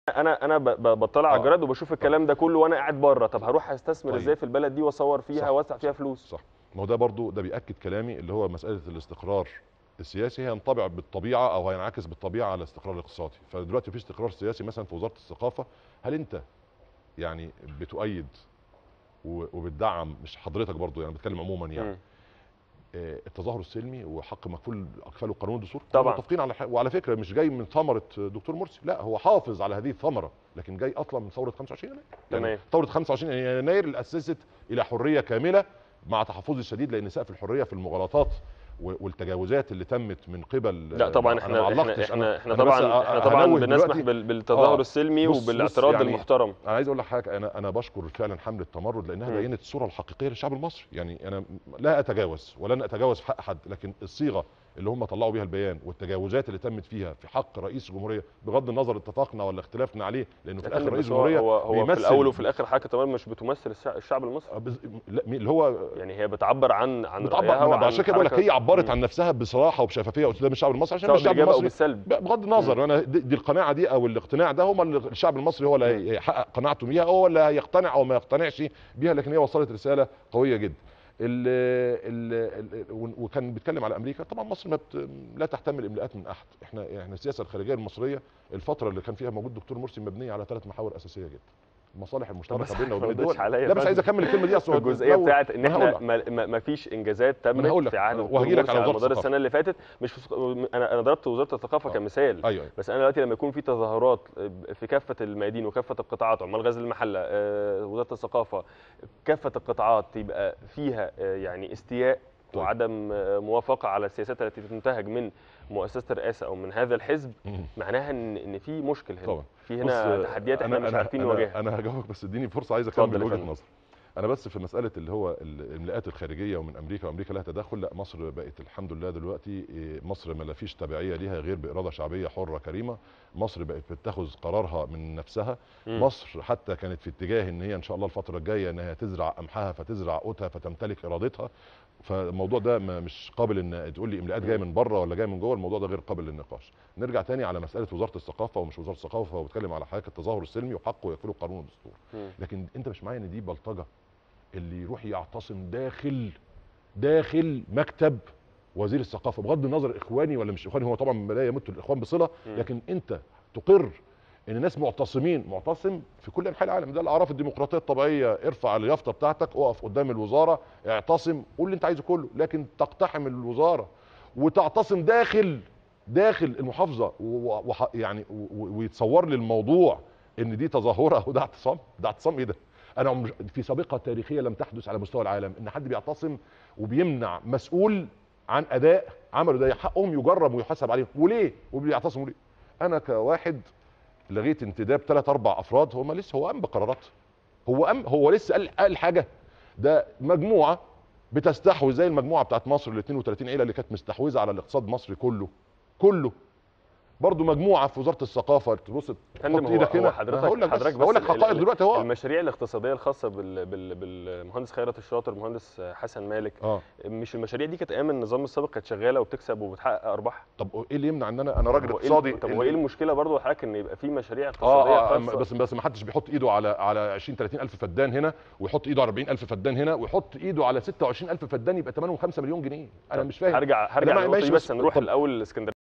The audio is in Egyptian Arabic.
انا انا ب- ب- بطلع على آه. الجرائد وبشوف الكلام ده كله وانا قاعد بره طب هروح استثمر طيب. ازاي في البلد دي واصور فيها صح. واوسع فيها فلوس صح ما هو ده برضو ده بياكد كلامي اللي هو مساله الاستقرار السياسي هينطبع بالطبيعه او هينعكس بالطبيعه على الاستقرار الاقتصادي فدلوقتي في استقرار سياسي مثلا في وزاره الثقافه هل انت يعني بتؤيد و- وبتدعم مش حضرتك برضو يعني بتكلم عموما يعني مم. آه، التظاهر السلمي وحق مكفول اكفاله قانون الدستور طبعاً. متفقين على ح- وعلى فكره مش جاي من ثمره دكتور مرسي لا هو حافظ على هذه الثمره لكن جاي اصلا من ثوره 25 يناير تمام. يعني ثوره 25 يناير اللي اسست الى حريه كامله مع تحفظ الشديد لان سقف الحريه في المغالطات و- والتجاوزات اللي تمت من قبل لا طبعا أنا احنا ما احنا علقتش، احنا احنا أنا بس طبعا أ- احنا طبعا هنوه بنسمح دلوقتي. بال- بالتظاهر آه. السلمي بص- بص وبالاعتراض يعني المحترم انا عايز اقول لك حاجه انا انا بشكر فعلا حمله تمرد لانها مم. بينت الصوره الحقيقيه للشعب المصري يعني انا لا اتجاوز ولن اتجاوز حق حد لكن الصيغه اللي هم طلعوا بيها البيان والتجاوزات اللي تمت فيها في حق رئيس الجمهوريه بغض النظر اتفقنا ولا اختلفنا عليه لانه في يا فندم، الاخر رئيس بس هو الجمهوريه هو, هو في بيمثل- الاول وفي الاخر حاجه تمام مش بتمثل الشع- الشعب المصري آه، بز- لا مين- اللي هو يعني هي بتعبر عن عن بتعبر رأيها انا وعن عشان كده بقول لك حركة- هي عبرت مم. عن نفسها بصراحه وبشفافيه قدام الشعب المصري عشان سواء الشعب بالايجاب او المصري بالسلب بغض النظر انا دي, دي القناعه دي او الاقتناع ده هم اللي الشعب المصري هو اللي هيحقق قناعته بيها هو اللي هيقتنع او ما يقتنعش بيها لكن هي وصلت رساله قويه جدا ال ال ال وكان بيتكلم على امريكا طبعا مصر ما بت لا تحتمل املاءات من احد احنا احنا السياسه الخارجيه المصريه الفتره اللي كان فيها موجود دكتور مرسي مبنيه على ثلاث محاور اساسيه جدا المصالح بس المشتركه بيننا ما وبين ردتش الدول عليا لا بس فندم. عايز اكمل الكلمه دي اصل هو الجزئيه لو- بتاعت ان ما أنا هقول احنا لك. ما, ما, ما فيش انجازات أنا هقول تمت لك. في عهد دكتور وهجي لك مرسي على على وزارة مدار الثقافة. السنه اللي فاتت مش في انا انا ضربت وزاره الثقافه آه. كمثال ايوه أيوة. بس انا دلوقتي لما يكون في تظاهرات في كافه الميادين وكافه القطاعات عمال غزل المحله آه، وزاره الثقافه كافه القطاعات يبقى فيها آه، يعني استياء طيب. وعدم آه، موافقه على السياسات التي تنتهج من مؤسسه الرئاسه او من هذا الحزب مم. معناها ان ان في مشكل هنا طبعا. في هنا بص، تحديات احنا مش عارفين أنا نواجهها انا هجاوبك بس اديني فرصه عايز اتفضل اكمل يا وجهه فندم. نظري انا بس في مساله اللي هو ال- الاملاءات الخارجيه ومن امريكا وامريكا لها تدخل لا مصر بقت الحمد لله دلوقتي إيه، مصر ما لا فيش تبعيه ليها غير باراده شعبيه حره كريمه مصر بقت بتاخذ قرارها من نفسها مم. مصر حتى كانت في اتجاه ان هي ان شاء الله الفتره الجايه انها تزرع قمحها فتزرع قوتها فتمتلك ارادتها فالموضوع ده ما مش قابل ان تقول لي املاءات جايه من بره ولا جايه من جوه الموضوع ده غير قابل للنقاش نرجع تاني على مساله وزاره الثقافه ومش وزاره الثقافه وبتكلم على حضرتك التظاهر السلمي وحقه يكفله قانون الدستور مم. لكن انت مش معايا ان دي بلطجه اللي يروح يعتصم داخل داخل مكتب وزير الثقافه بغض النظر اخواني ولا مش اخواني هو طبعا لا يمت الاخوان بصله مم. لكن انت تقر ان ناس معتصمين معتصم في كل انحاء العالم ده الاعراف الديمقراطيه الطبيعيه ارفع اليافطه بتاعتك اقف قدام الوزاره اعتصم قول اللي انت عايزه كله لكن تقتحم الوزاره وتعتصم داخل داخل المحافظه و- وح- يعني و- و- ويتصور لي الموضوع ان دي تظاهره وده اعتصام ده اعتصام ايه ده انا عمر- في سابقه تاريخيه لم تحدث على مستوى العالم ان حد بيعتصم وبيمنع مسؤول عن اداء عمله ده حقهم يجرب ويحاسب عليه وليه وبيعتصموا ليه انا كواحد لغيت انتداب ثلاث اربع افراد هو ما لسه هو قام بقرارات هو قام هو لسه قال قال حاجه ده مجموعه بتستحوذ زي المجموعه بتاعت مصر ال 32 عيله اللي كانت مستحوذه على الاقتصاد المصري كله كله برضه مجموعه في وزاره الثقافه تبص فندم تحط هو, ايدك هو هنا حضرتك هقول لك بس حضرتك بس هقول لك ال- حقائق ال- دلوقتي اهو المشاريع الاقتصاديه الخاصه بال بال بالمهندس خيرت الشاطر المهندس حسن مالك اه مش المشاريع دي كانت ايام النظام السابق كانت شغاله وبتكسب وبتحقق ارباح طب ايه اللي يمنع ان انا انا راجل هو إيه- اقتصادي طب هو ايه المشكله برضه حضرتك ان يبقى في مشاريع اه اقتصاديه اه خاصه بس بس ما حدش بيحط ايده على على 20 30 الف فدان هنا ويحط ايده على 40 الف فدان هنا ويحط ايده على 26 الف فدان يبقى ثمنهم 5 مليون جنيه انا طب مش فاهم هرجع هرجع جماعة للنقطه ماشي دي بس- بس نروح طب- الاول الاسكندريه